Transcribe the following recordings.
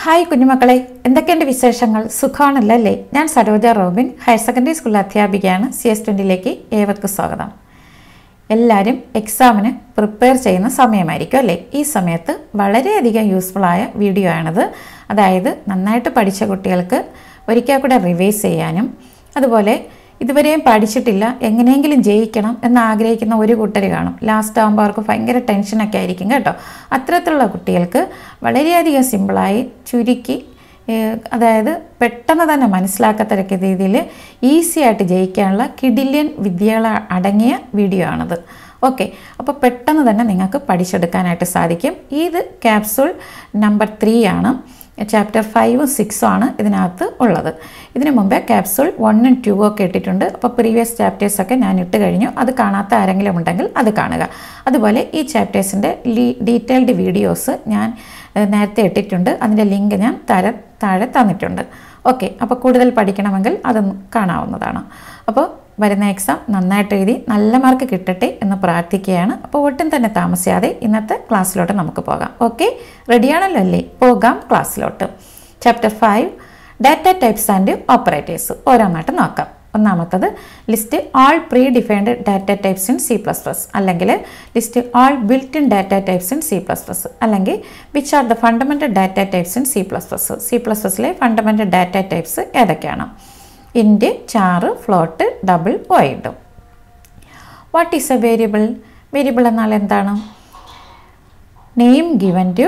hi കുഞ്ഞുമക്കളെ എന്തൊക്കെയുണ്ട് വിശേഷങ്ങൾ സുഖമാണല്ലോ അല്ലേ ഞാൻ Saroja Robin higher secondary school അധ്യാപികയാണ് സി എസ് ട്വൻറ്റിയിലേക്ക് ഏവർക്കും സ്വാഗതം എല്ലാവരും എക്സാമിന് പ്രിപ്പയർ ചെയ്യുന്ന സമയമായിരിക്കും അല്ലേ ഈ സമയത്ത് വളരെയധികം യൂസ്ഫുള്ളായ വീഡിയോ ആണിത് അതായത് നന്നായിട്ട് പഠിച്ച കുട്ടികൾക്ക് ഒരിക്കൽ കൂടെ റിവൈസ് ചെയ്യാനും അതുപോലെ ഇതുവരെയും പഠിച്ചിട്ടില്ല എങ്ങനെയെങ്കിലും ജയിക്കണം എന്ന് ആഗ്രഹിക്കുന്ന ഒരു കൂട്ടർ കാണും ലാസ്റ്റ് ആകുമ്പോൾ അവർക്ക് ഭയങ്കര ടെൻഷനൊക്കെ ആയിരിക്കും കേട്ടോ അത്തരത്തിലുള്ള കുട്ടികൾക്ക് വളരെയധികം സിമ്പിളായി ചുരുക്കി ഏഹ്, അതായത് പെട്ടെന്ന് തന്നെ മനസ്സിലാക്കത്തക്ക രീതിയിൽ ഈസി ആയിട്ട് ജയിക്കാനുള്ള കിഡില്യൻ വിദ്യകൾ അടങ്ങിയ വീഡിയോ ആണിത് ഓക്കെ അപ്പോൾ പെട്ടെന്ന് തന്നെ നിങ്ങൾക്ക് പഠിച്ചെടുക്കാനായിട്ട് സാധിക്കും ഇത് ക്യാപ്സൂൾ നമ്പർ ത്രീ ആണ് ചാപ്റ്റർ ഫൈവും സിക്സും ആണ് ഇതിനകത്ത് ഉള്ളത് ഇതിനു മുമ്പേ ക്യാപ്സൂൾ വണ്ണും ടൂവും ഒക്കെ ഇട്ടിട്ടുണ്ട് അപ്പോൾ പ്രീവിയസ് ചാപ്റ്റേഴ്സൊക്കെ ഞാൻ ഇട്ട് കഴിഞ്ഞു അത് കാണാത്ത ആരെങ്കിലും ഉണ്ടെങ്കിൽ അത് കാണുക അതുപോലെ ഈ ചാപ്റ്റേഴ്സിൻ്റെ ഡീറ്റെയിൽഡ് വീഡിയോസ് ഞാൻ ഏഹ്, നേരത്തെ ഇട്ടിട്ടുണ്ട് അതിൻ്റെ ലിങ്ക് ഞാൻ താഴെ താഴെ തന്നിട്ടുണ്ട് ഓക്കെ അപ്പോൾ കൂടുതൽ പഠിക്കണമെങ്കിൽ അത് കാണാവുന്നതാണ് അപ്പോൾ വരുന്ന എക്സാം നന്നായിട്ട് എഴുതി നല്ല മാർക്ക് കിട്ടട്ടെ എന്ന് പ്രാർത്ഥിക്കുകയാണ് അപ്പോൾ ഒട്ടും തന്നെ താമസിയാതെ ഇന്നത്തെ ക്ലാസ്സിലോട്ട് നമുക്ക് പോകാം ഓക്കെ റെഡിയാണല്ലോ അല്ലേ പോകാം ക്ലാസ്സിലോട്ട് chapter five data types and operators ഓരോന്നായിട്ട് നോക്കാം ഒന്നാമത്തത് list all predefined data types in C plus plus അല്ലെങ്കിൽ list all built in data types in C plus plus അല്ലെങ്കിൽ which are the fundamental data types in C plus plus C plus പ്ലസിലെ fundamental data types ഏതൊക്കെയാണ് int char float double void what is a variable variable എന്നാൽ എന്താണ് name given to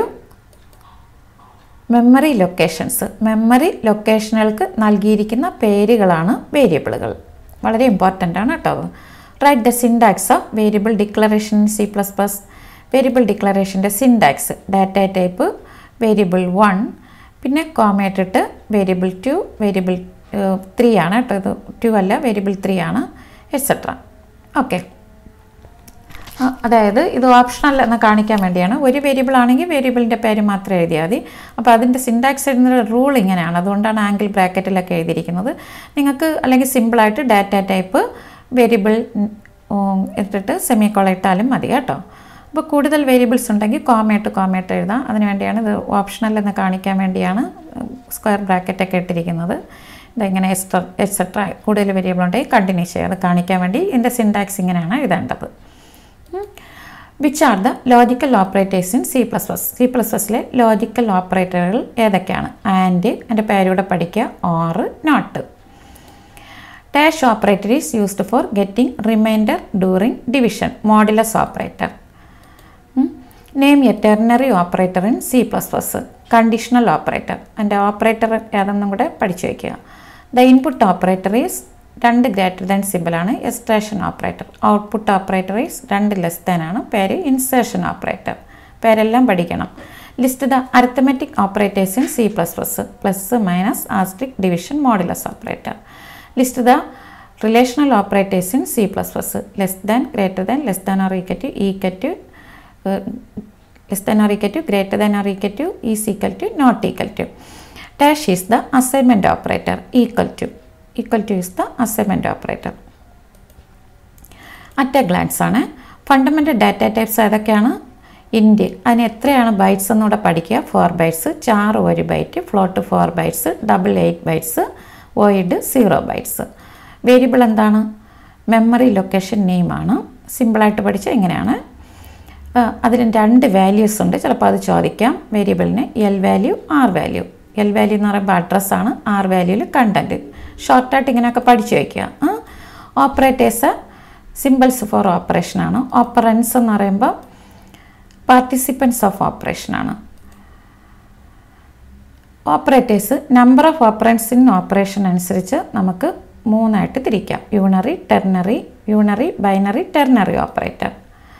memory locations memory ലൊക്കേഷനുകൾക്ക് നൽകിയിരിക്കുന്ന പേരുകളാണ് വേരിയബിളുകൾ വളരെ important ആണ് കേട്ടോ write the syntax of variable declaration C plus plus variable ഡിക്ലറേഷൻ്റെ syntax data type variable one പിന്നെ കോമേറ്റിട്ട് വേരിയബിൾ ടു വേരിയബിൾ ത്രീ ആണ് കേട്ടോ ഇത് ടു അല്ല വേരിയബിൾ ത്രീ ആണ് എക്സെട്ര ഓക്കെ ആ, അതായത് ഇത് ഓപ്ഷണൽ എന്ന് കാണിക്കാൻ വേണ്ടിയാണ് ഒരു വേരിയബിൾ ആണെങ്കിൽ വേരിയബിളിൻ്റെ പേര് മാത്രം എഴുതിയാൽ മതി അപ്പോൾ അതിൻ്റെ സിൻടാക്സ് എഴുതുന്ന റൂൾ ഇങ്ങനെയാണ് അതുകൊണ്ടാണ് ആംഗിൾ ബ്രാക്കറ്റിലൊക്കെ എഴുതിയിരിക്കുന്നത് നിങ്ങൾക്ക് അല്ലെങ്കിൽ സിമ്പിളായിട്ട് ഡാറ്റ ടൈപ്പ് വേരിയബിൾ ഇട്ടിട്ട് സെമി ഇട്ടാലും മതി കേട്ടോ അപ്പോൾ കൂടുതൽ വേരിയബിൾസ് ഉണ്ടെങ്കിൽ കോമയായിട്ട് കോമയായിട്ട് എഴുതാം അതിന് വേണ്ടിയാണ് ഇത് ഓപ്ഷണൽ എന്ന് കാണിക്കാൻ വേണ്ടിയാണ് സ്ക്വയർ ബ്രാക്കറ്റൊക്കെ ഇട്ടിരിക്കുന്നത് ഇതിങ്ങനെ എക്സ്ട്ര എക്സെട്ര കൂടുതൽ വേരിയബിൾ ഉണ്ടെങ്കിൽ കണ്ടിന്യൂ ചെയ്യുക അത് കാണിക്കാൻ വേണ്ടി ഇതിൻ്റെ സിൻടാക്സ് ഇങ്ങനെയാണ് എഴുതേണ്ടത് which are the logical operators in C plus plus C plus പ്ലസിലെ ലോജിക്കൽ ഓപ്പറേറ്ററുകൾ ഏതൊക്കെയാണ് ആൻഡ് എൻ്റെ പേരൂടെ പഠിക്കുക or not dash operator is used for getting remainder during division modulus operator name a ternary operator in C plus plus conditional operator എൻ്റെ operator ഏതെന്നും കൂടെ പഠിച്ചു വയ്ക്കുക ദ ഇൻപുട്ട് ഓപ്പറേറ്റർ ഈസ് രണ്ട് ഗ്രേറ്റർ ദാൻ സിമ്പിളാണ് extraction operator output operator is രണ്ട് less than ആണ് പേര് ഇൻസേർഷൻ ഓപ്പറേറ്റർ പേരെല്ലാം പഠിക്കണം list the arithmetic operators in C plus plus plus minus asterisk division modulus operator list the relational operators in C plus plus less than greater than less than or equal to equal to less than or equal to greater than or equal to is equal to not equal to dash is the assignment operator equal to equal to is the assignment operator at a glance ആണ് fundamental data types ഏതൊക്കെയാണ് int അതിന് എത്രയാണ് bytes എന്നൂടെ പഠിക്കുക four bytes char ഒരു byte float four bytes double eight bytes void zero bytes variable എന്താണ് memory location നെയിമാണ് സിമ്പിളായിട്ട് പഠിച്ച ഇങ്ങനെയാണ് ആ, അതിന് രണ്ട് വാല്യൂസ് ഉണ്ട് ചിലപ്പോൾ അത് ചോദിക്കാം വേരിയബിളിന് L value R value L value എന്ന് പറയുമ്പോൾ അഡ്രസ്സാണ് ആർ വാല്യൂവിൽ കണ്ടൻറ്റ് ഷോർട്ടായിട്ട് ഇങ്ങനെയൊക്കെ പഠിച്ചു വയ്ക്കുക ഓപ്പറേറ്റേഴ്സ് സിമ്പിൾസ് ഫോർ ഓപ്പറേഷനാണ് ഓപ്പറൻസ് എന്ന് പറയുമ്പോൾ പാർട്ടിസിപ്പൻസ് ഓഫ് ഓപ്പറേഷനാണ് operators number of operands in operation അനുസരിച്ച് നമുക്ക് മൂന്നായിട്ട് തിരിക്കാം unary ternary unary binary ternary operator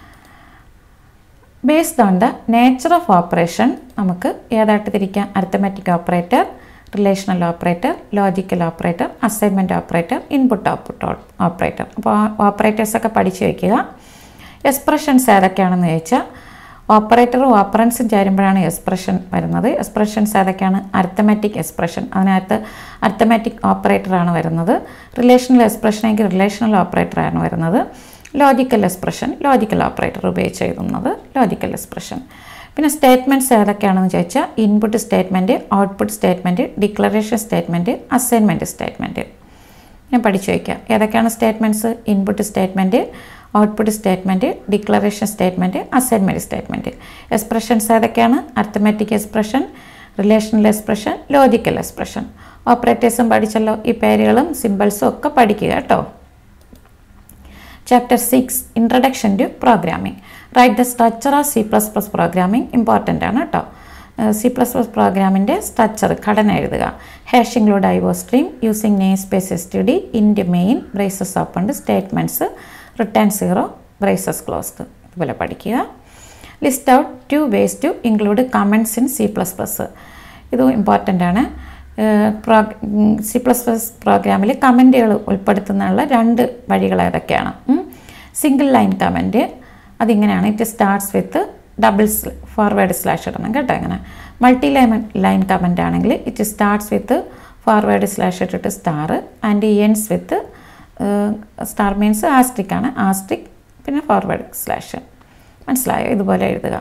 based on the nature of operation നമുക്ക് ഏതായിട്ട് തിരിക്കാം arithmetic operator relational operator logical operator assignment operator input output operator അപ്പോൾ ഓപ്പറേറ്റേഴ്സൊക്കെ പഠിച്ചു വയ്ക്കുക എക്സ്പ്രഷൻസ് ഏതൊക്കെയാണെന്ന് ചോദിച്ചാൽ ഓപ്പറേറ്ററും ഓപ്പറൻസും ചേരുമ്പോഴാണ് എക്സ്പ്രഷൻ വരുന്നത് എക്സ്പ്രഷൻസ് ഏതൊക്കെയാണ് അരിത്തമാറ്റിക് എക്സ്പ്രഷൻ അതിനകത്ത് അരിത്തമാറ്റിക് ഓപ്പറേറ്ററാണ് വരുന്നത് റിലേഷണൽ എക്സ്പ്രഷനെങ്കിൽ റിലേഷണൽ ഓപ്പറേറ്ററാണ് വരുന്നത് ലോജിക്കൽ എക്സ്പ്രഷൻ ലോജിക്കൽ ഓപ്പറേറ്റർ ഉപയോഗിച്ച് എഴുതുന്നത് ലോജിക്കൽ എക്സ്പ്രഷൻ പിന്നെ സ്റ്റേറ്റ്മെൻറ്റ്സ് ഏതൊക്കെയാണെന്ന് ചോദിച്ചാൽ input statement output statement declaration statement assignment statement ഞാൻ പഠിച്ചു വയ്ക്കാം ഏതൊക്കെയാണ് statements input statement output statement declaration statement assignment statement expressions ഏതൊക്കെയാണ് arithmetic expression relational expression logical expression ഓപ്പറേറ്റേഴ്സും പഠിച്ചല്ലോ ഈ പേരുകളും സിമ്പിൾസും ഒക്കെ പഠിക്കുക കേട്ടോ chapter six introduction to programming write the structure of C plus plus programming important ആണ് കേട്ടോ സി പ്ലസ് പ്ലസ് പ്രോഗ്രാമിൻ്റെ സ്ട്രക്ചർ ഘടന എഴുതുക hash include iostream using name space S T D int main braces open statements return zero braces closed ഇതുപോലെ പഠിക്കുക list out two ways to include comments in C plus plus ഇത് important ആണ് pro C plus plus പ്രോഗ്രാമിൽ കമൻറ്റുകൾ ഉൾപ്പെടുത്തുന്നുള്ള രണ്ട് വഴികൾ ഏതൊക്കെയാണ് സിംഗിൾ ലൈൻ കമൻറ്റ് അതിങ്ങനെയാണ് it starts with double forward slash ഇടണം കേട്ടോ ഇങ്ങനെ മൾട്ടി ലൈൻ ലൈൻ കമൻ്റ് ആണെങ്കിൽ it starts with forward slash ഇട്ടിട്ട് star and ends with star means asterisk ആണ് ആസ്ട്രിക് പിന്നെ ഫോർവേഡ് സ്ലാഷ് മനസ്സിലായോ ഇതുപോലെ എഴുതുക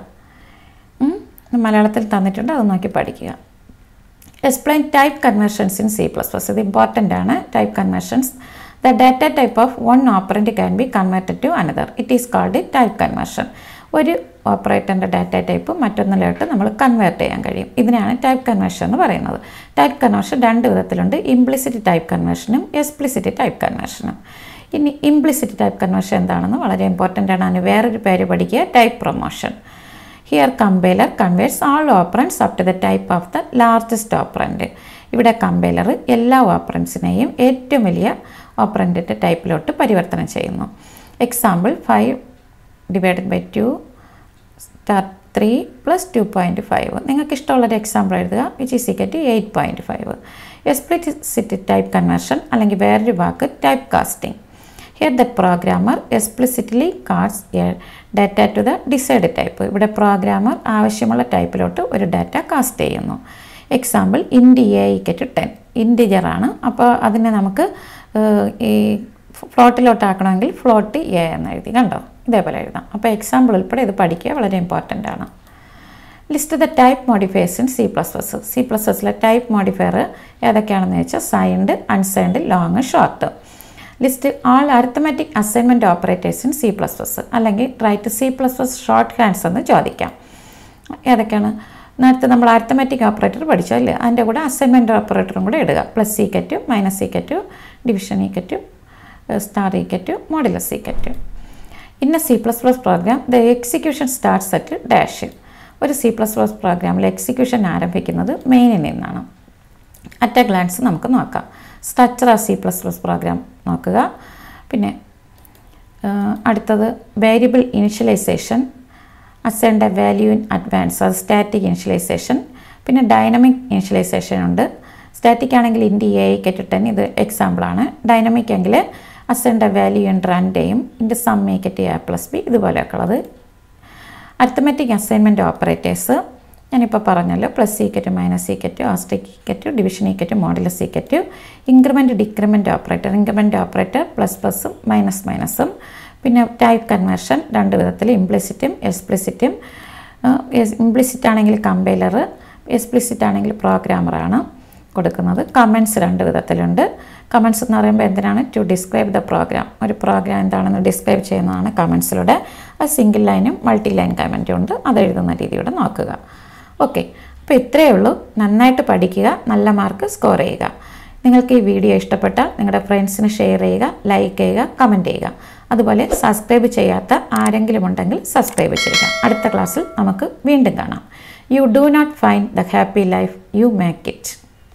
മലയാളത്തിൽ തന്നിട്ടുണ്ട് അത് നോക്കി പഠിക്കുക explain type conversions in C plus plus ഇത് ഇമ്പോർട്ടൻ്റ് ആണ് type conversions the data type of one operand can be converted to another it is called type conversion ഒരു ഓപ്പറേറ്ററിൻ്റെ ഡാറ്റ ടൈപ്പ് മറ്റൊന്നിലോട്ട് നമ്മൾ കൺവേർട്ട് ചെയ്യാൻ കഴിയും ഇതിനാണ് ടൈപ്പ് കൺവേർഷൻ എന്ന് പറയുന്നത് ടൈപ്പ് കൺവേർഷൻ രണ്ട് വിധത്തിലുണ്ട് ഇംപ്ലിസിറ്റ് ടൈപ്പ് കൺവേർഷനും എക്സ്പ്ലിസിറ്റ് ടൈപ്പ് കൺവേർഷനും ഇനി ഇംപ്ലിസിറ്റ് ടൈപ്പ് കൺവേർഷൻ എന്താണെന്ന് വളരെ ഇമ്പോർട്ടൻ്റ് ആണ് അതിന് വേറൊരു പേര് പഠിക്കുക type promotion here compiler converts all operands up to the type of the largest operand ഇവിടെ കമ്പൈലർ എല്ലാ ഓപ്പറൻസിനെയും ഏറ്റവും വലിയ ഓപ്പറൻറ്റിൻ്റെ ടൈപ്പിലോട്ട് പരിവർത്തനം ചെയ്യുന്നു example five divided by two star three plus two point five നിങ്ങൾക്ക് ഇഷ്ടമുള്ളൊരു എക്സാമ്പിൾ എഴുതുക which is equate eight point five explicit type conversion അല്ലെങ്കിൽ വേറൊരു വാക്ക് type casting here the programmer explicitly casts a data to the desired type ഇവിടെ programmer ആവശ്യമുള്ള ടൈപ്പിലോട്ട് ഒരു ഡാറ്റ കാസ്റ്റ് ചെയ്യുന്നു example int a equate ten ഇൻഡിജറാണ് അപ്പോൾ അതിനെ നമുക്ക് ഈ ഫ്ലോട്ടിലോട്ടാക്കണമെങ്കിൽ ഫ്ലോട്ട് എ എന്ന് എഴുതി കണ്ടോ ഇതേപോലെ എഴുതാം അപ്പോൾ എക്സാമ്പിൾ ഉൾപ്പെടെ ഇത് പഠിക്കുക വളരെ ഇമ്പോർട്ടൻ്റ് ആണ് list the type modifiers in C plus plus C plus പ്ലസിലെ ടൈപ്പ് മോഡിഫയർ ഏതൊക്കെയാണെന്ന് വെച്ചാൽ signed unsigned long short list all arithmetic assignment operators in C plus plus അല്ലെങ്കിൽ write C plus plus short hands എന്ന് ചോദിക്കാം ഏതൊക്കെയാണ് നേരത്തെ നമ്മൾ arithmetic operator പഠിച്ചു അല്ലേ അതിൻ്റെ കൂടെ അസൈൻമെൻറ്റ് ഓപ്പറേറ്ററും കൂടെ ഇടുക plus equate minus equate division equate star equate modulus equate in a C plus plus program the execution starts at dash ഒരു സി പ്ലസ് പ്ലസ് പ്രോഗ്രാമിൽ എക്സിക്യൂഷൻ ആരംഭിക്കുന്നത് മെയിനിൽ നിന്നാണ് അറ്റ് എ ഗ്ലാൻസ് നമുക്ക് നോക്കാം structure of C plus plus program നോക്കുക പിന്നെ അടുത്തത് variable initialization assigned a value in advance അത് സ്റ്റാറ്റിക് ഇനിഷ്യലൈസേഷൻ പിന്നെ ഡൈനമിക് ഇനിഷ്യലൈസേഷൻ ഉണ്ട് സ്റ്റാറ്റിക് ആണെങ്കിൽ ഇൻഡി എ കെറ്റ് ടെൻ ഇത് എക്സാമ്പിളാണ് ഡൈനമിക് എങ്കിൽ അസൈൻഡ് എ വാല്യൂ ഇൻ റൺഡേയും int sum equate a plus b ഇതുപോലെയൊക്കെ ഉള്ളത് അരിത്തമെറ്റിക് അസൈൻമെൻറ്റ് ഓപ്പറേറ്റേഴ്സ് ഞാനിപ്പോൾ പറഞ്ഞല്ലോ plus equate minus equate asterisk equate division equate modulus equate increment decrement operator increment operator plus പ്ലസും minus മൈനസും പിന്നെ type conversion രണ്ട് വിധത്തിൽ ഇംപ്ലിസിറ്റും എക്സ്പ്ലിസിറ്റും ഇംപ്ലിസിറ്റ് ആണെങ്കിൽ കമ്പൈലർ എക്സ്പ്ലിസിറ്റ് ആണെങ്കിൽ പ്രോഗ്രാമറാണ് കൊടുക്കുന്നത് കമൻസ് രണ്ട് വിധത്തിലുണ്ട് കമൻസ് എന്ന് പറയുമ്പോൾ എന്തിനാണ് ടു ഡിസ്ക്രൈബ് ദ പ്രോഗ്രാം ഒരു പ്രോഗ്രാം എന്താണെന്ന് ഡിസ്ക്രൈബ് ചെയ്യുന്നതാണ് കമൻസിലൂടെ അത് സിംഗിൾ ലൈനും മൾട്ടി ലൈൻ കമൻറ്റും ഉണ്ട് അത് എഴുതുന്ന രീതിയുടെ നോക്കുക ഓക്കെ അപ്പോൾ ഇത്രയേ ഉള്ളൂ നന്നായിട്ട് പഠിക്കുക നല്ല മാർക്ക് സ്കോർ ചെയ്യുക നിങ്ങൾക്ക് ഈ വീഡിയോ ഇഷ്ടപ്പെട്ടാൽ നിങ്ങളുടെ ഫ്രണ്ട്സിന് ഷെയർ ചെയ്യുക ലൈക്ക് ചെയ്യുക കമൻറ്റ് ചെയ്യുക അതുപോലെ സബ്സ്ക്രൈബ് ചെയ്യാത്ത ആരെങ്കിലും ഉണ്ടെങ്കിൽ സബ്സ്ക്രൈബ് ചെയ്യുക അടുത്ത ക്ലാസ്സിൽ നമുക്ക് വീണ്ടും കാണാം you do not find the happy life you make it